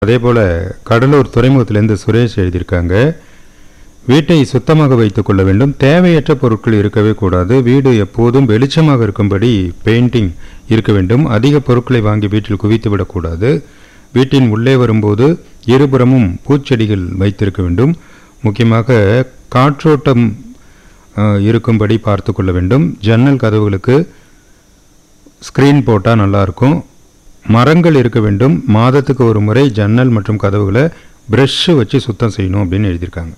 அதே போல் கடலூர் துறைமுகத்திலேருந்து சுரேஷ் எழுதியிருக்காங்க வீட்டை சுத்தமாக வைத்துக் கொள்ள வேண்டும் தேவையற்ற பொருட்கள் இருக்கவே கூடாது வீடு எப்போதும் வெளிச்சமாக இருக்கும்படி பெயிண்டிங் இருக்க வேண்டும் அதிக பொருட்களை வாங்கி வீட்டில் குவித்து விடக்கூடாது வீட்டின் உள்ளே வரும்போது இருபுறமும் பூச்செடிகள் வைத்திருக்க வேண்டும் முக்கியமாக காற்றோட்டம் அஹ், இருக்கும்படி பார்த்து கொள்ள வேண்டும் ஜன்னல் கதவுகளுக்கு ஸ்க்ரீன் போட்டால் நல்லாயிருக்கும் மரங்கள் இருக்க வேண்டும் மாதத்துக்கு ஒரு முறை ஜன்னல் மற்றும் கதவுகளை ப்ரஷ்ஷு வச்சு சுத்தம் செய்யணும் அப்படின்னு எழுதியிருக்காங்க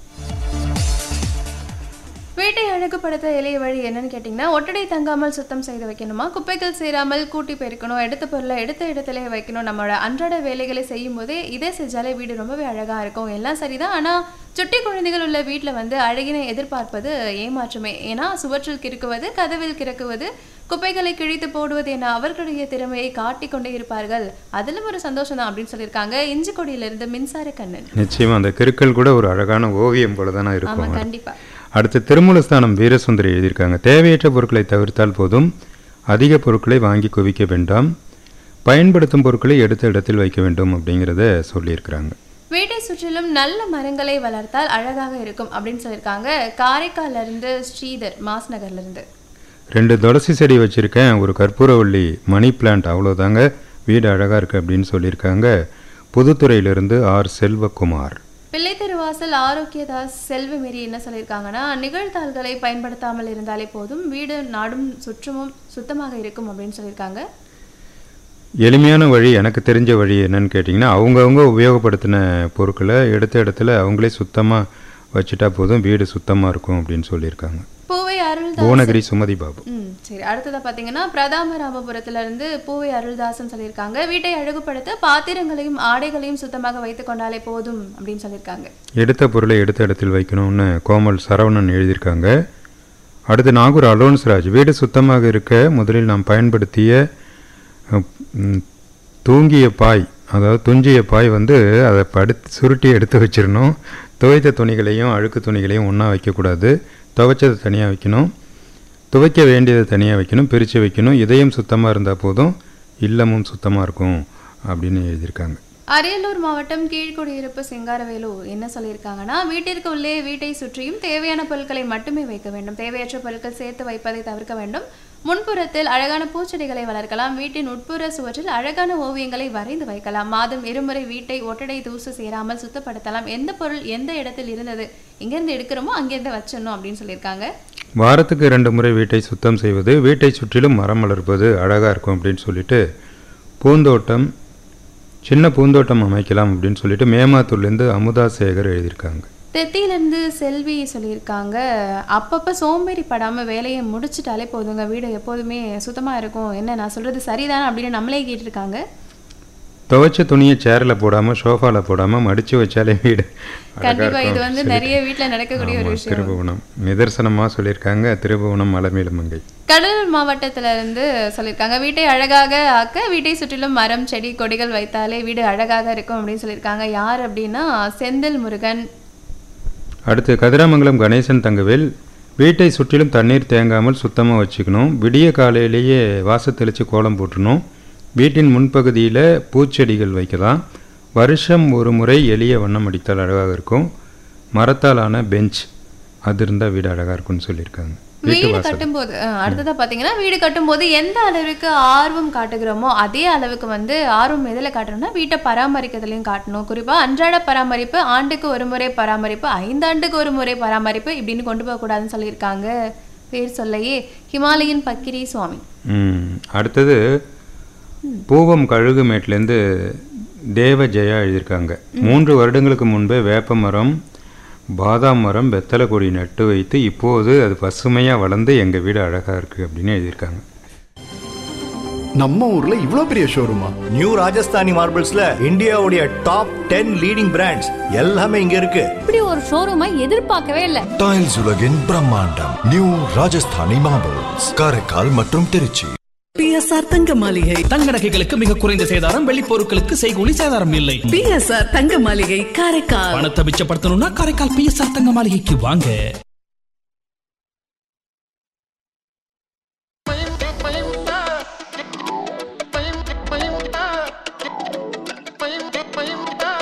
வீட்டை அழகுபடுத்த எளிய வழி என்னன்னு கேட்டிங்கன்னா ஒட்டடை தங்காமல் சுத்தம் செய்து வைக்கணுமா குப்பைகள் சேராமல் கூட்டி பெருக்கணும் எடுத்த பொருளை எடுத்த இடத்துல வைக்கணும் நம்மளோட அன்றாட வேலைகளை செய்யும் போதே இதை செஞ்சாலே வீடு ரொம்பவே அழகா இருக்கும் எல்லாம் சரிதான் ஆனா சுட்டி குழந்தைகள் உள்ள வீட்டில் வந்து அழகினை எதிர்பார்ப்பது ஏமாற்றமே ஏன்னா சுவற்றில் கிறுக்குவது கதவில் கிறக்குவது குப்பைகளை கிழித்து போடுவது என அவர்களுடைய திறமையை காட்டிக் கொண்டே இருப்பார்கள் அதிலும் ஒரு சந்தோஷம் தான் அப்படின்னு சொல்லியிருக்காங்க இஞ்சிக்கொடியிலிருந்து மின்சார கண்ணன் நிச்சயமாக அந்த கிறுக்கல் கூட ஒரு அழகான ஓவியம் போல தானே ஆமா இருக்கும் கண்டிப்பா அடுத்து திருமூலஸ்தானம் வீரசுந்தரி எழுதியிருக்காங்க தேவையற்ற பொருட்களை தவிர்த்தால் போதும் அதிக பொருட்களை வாங்கி குவிக்க வேண்டாம் பயன்படுத்தும் பொருட்களை எடுத்த இடத்தில் வைக்க வேண்டும் அப்படிங்கிறத சொல்லியிருக்கிறாங்க வீட்டை சுற்றிலும் நல்ல மரங்களை வளர்த்தால் அழகாக இருக்கும் அப்படின்னு சொல்லியிருக்காங்க காரைக்கால்ல இருந்து ஸ்ரீதர் மாஸ் நகர்ல இருந்து ரெண்டு துளசி செடி வச்சுருக்கேன் ஒரு கற்பூரவள்ளி மணி பிளான்ட் அவ்வளோதாங்க வீடு அழகாக இருக்குது அப்படின்னு சொல்லியிருக்காங்க புதுத்துறையிலிருந்து ஆர் செல்வகுமார் பிள்ளை திருவாசல் ஆரோக்கியதாஸ் செல்வமேரி என்ன சொல்லியிருக்காங்கன்னா நிகழ்த்தாள்களை பயன்படுத்தாமல் இருந்தாலே போதும் வீடு நாடும் சுற்றமும் சுத்தமாக இருக்கும் அப்படின்னு சொல்லியிருக்காங்க எளிமையான வழி எனக்கு தெரிஞ்ச வழி என்னன்னு கேட்டிங்கன்னா அவங்கவுங்க உபயோகப்படுத்தின பொருட்களை எடுத்த இடத்துல அவங்களே சுத்தமாக வச்சுட்டா போதும் வீடு சுத்தமாக இருக்கும் அப்படின்னு சொல்லியிருக்காங்க பூவை அருள் புவனகிரி சுமதி பாபு ம் சரி அடுத்ததா பார்த்தீங்கன்னா பிரதாம ராமபுரத்துல இருந்து பூவை அருள்தாசன் சொல்லியிருக்காங்க வீட்டை அழகுபடுத்த பாத்திரங்களையும் ஆடைகளையும் சுத்தமாக வைத்துக் கொண்டாலே போதும் அப்படின்னு சொல்லியிருக்காங்க எடுத்த பொருளை எடுத்த இடத்தில் வைக்கணும்னு கோமல் சரவணன் எழுதியிருக்காங்க அடுத்து நாகூர் அலோன்ஸ்ராஜ் வீடு சுத்தமாக இருக்க முதலில் நாம் பயன்படுத்திய அஹ், ம், தூங்கிய பாய் அதாவது துஞ்சிய பாய் வந்து அதை படுத்து சுருட்டி எடுத்து வச்சிடணும் துவைத்த துணிகளையும் அழுக்கு துணிகளையும் ஒன்றா வைக்கக்கூடாது துவைச்சதை தனியாக வைக்கணும் துவைக்க வேண்டியதை தனியாக வைக்கணும் பிரித்து வைக்கணும் இதயம் சுத்தமாக இருந்தால் போதும் இல்லமும் சுத்தமாக இருக்கும் அப்படின்னு எழுதியிருக்காங்க அரியலூர் மாவட்டம் கீழ்குடியிருப்பு சிங்காரவேலு என்ன சொல்லியிருக்காங்கன்னா வீட்டிற்கு உள்ளே வீட்டை சுற்றியும் தேவையான பொருட்களை மட்டுமே வைக்க வேண்டும் தேவையற்ற பொருட்கள் சேர்த்து வைப்பதை தவிர்க்க வேண்டும் முன்புறத்தில் அழகான பூச்செடிகளை வளர்க்கலாம் வீட்டின் உட்புற சுவற்றில் அழகான ஓவியங்களை வரைந்து வைக்கலாம் மாதம் இருமுறை வீட்டை ஒட்டடை தூசு சேராமல் சுத்தப்படுத்தலாம் எந்த பொருள் எந்த இடத்தில் இருந்தது எங்கேருந்து எடுக்கிறோமோ அங்கேருந்து வச்சிடணும் அப்படின்னு சொல்லியிருக்காங்க வாரத்துக்கு ரெண்டு முறை வீட்டை சுத்தம் செய்வது வீட்டை சுற்றிலும் மரம் வளர்ப்பது அழகாக இருக்கும் அப்படின்னு சொல்லிட்டு பூந்தோட்டம் சின்ன பூந்தோட்டம் அமைக்கலாம் அப்படின்னு சொல்லிட்டு மேமாத்தூர்லேருந்து அமுதா சேகர் எழுதியிருக்காங்க தெத்தியிலேருந்து செல்வி சொல்லியிருக்காங்க அப்பப்போ சோம்பேறி படாமல் வேலையை முடிச்சிட்டாலே போதுங்க வீடு எப்போதுமே சுத்தமாக இருக்கும் என்ன நான் சொல்கிறது சரிதானே அப்படின்னு நம்மளே கேட்டிருக்காங்க துவைச்ச துணியை சேரில் போடாமல் சோஃபாவில் போடாமல் மடித்து வச்சாலே வீடு அழகா கண்டிப்பா இது இருக்கும் வந்து சொல்லிட்டு. நிறைய வீட்டில் நடக்கக்கூடிய ஒரு ஆமா, விஷயம் திருபுவனம் நிதர்சனமாக சொல்லியிருக்காங்க திருபுவனம் மலமேலுமங்கை கடலூர் மாவட்டத்துல இருந்து சொல்லியிருக்காங்க வீட்டை அழகாக ஆக்க வீட்டை சுற்றிலும் மரம் செடி கொடிகள் வைத்தாலே வீடு அழகாக இருக்கும் அப்படின்னு சொல்லியிருக்காங்க யார் அப்படின்னா செந்தில் முருகன் அடுத்து கதிராமங்கலம் கணேசன் தங்கவேல் வீட்டை சுற்றிலும் தண்ணீர் தேங்காமல் சுத்தமாக வச்சுக்கணும் விடிய காலையிலேயே வாச தெளித்து கோலம் போட்டுறணும் வீட்டின் முன்பகுதியில் பூச்செடிகள் வைக்கலாம் வருஷம் ஒரு முறை எளிய வண்ணம் அடித்தால் அழகாக இருக்கும் மரத்தாலான பெஞ்ச் அது இருந்தால் வீடு அழகாக இருக்கும்னு சொல்லியிருக்காங்க வீட்டு வீடு வாசல் கட்டும்போது அஹ், அடுத்ததா பாத்தீங்கன்னா வீடு கட்டும்போது எந்த அளவுக்கு ஆர்வம் காட்டுகிறோமோ அதே அளவுக்கு வந்து ஆர்வம் எதில் காட்டணும்னா வீட்டை பராமரிக்கிறதுலையும் காட்டணும் குறிப்பா அன்றாட பராமரிப்பு ஆண்டுக்கு ஒரு முறை பராமரிப்பு ஐந்தாண்டுக்கு ஒரு முறை பராமரிப்பு இப்படின்னு கொண்டு போகக்கூடாதுன்னு சொல்லியிருக்காங்க பேர் சொல்லையே ஹிமாலயன் பக்கிரி சுவாமி ம், அடுத்தது பூவம் கழுகுமேட்லேருந்து தேவ ஜெயா எழுதியிருக்காங்க மூன்று வருடங்களுக்கு முன்பே வேப்ப மரம் பாதாம் மரம் வெத்தலை கொடி நட்டு வைத்து இப்போது அது பசுமையாக வளர்ந்து எங்கள் வீடு அழகாக இருக்குது அப்படின்னு எழுதியிருக்காங்க நம்ம ஊர்ல இவ்ளோ பெரிய ஷோரூமா நியூ ராஜஸ்தானி மார்பிள்ஸ்ல இந்தியாவுடைய டாப் டென் லீடிங் பிராண்ட்ஸ் எல்லாமே இங்க இருக்கு இப்படி ஒரு ஷோரூமை எதிர்பார்க்கவே இல்லை டைல்ஸ் உலகின் பிரம்மாண்டம் நியூ ராஜஸ்தானி மார்பிள்ஸ் காரைக்கால் மற்றும் திருச்சி பிஎஸ்ஆர் தங்க மாளிகை தங்க நகைகளுக்கு மிக குறைந்த சேதாரம் வெள்ளி பொருட்களுக்கு செய்கூலி சேதாரம் இல்லை பிஎஸ்ஆர் தங்க மாளிகை காரைக்கால் பணத்தை மிச்சப்படுத்தணும்னா காரைக்கால் பிஎஸ்ஆர் தங்க மாளிகைக்கு வாங்க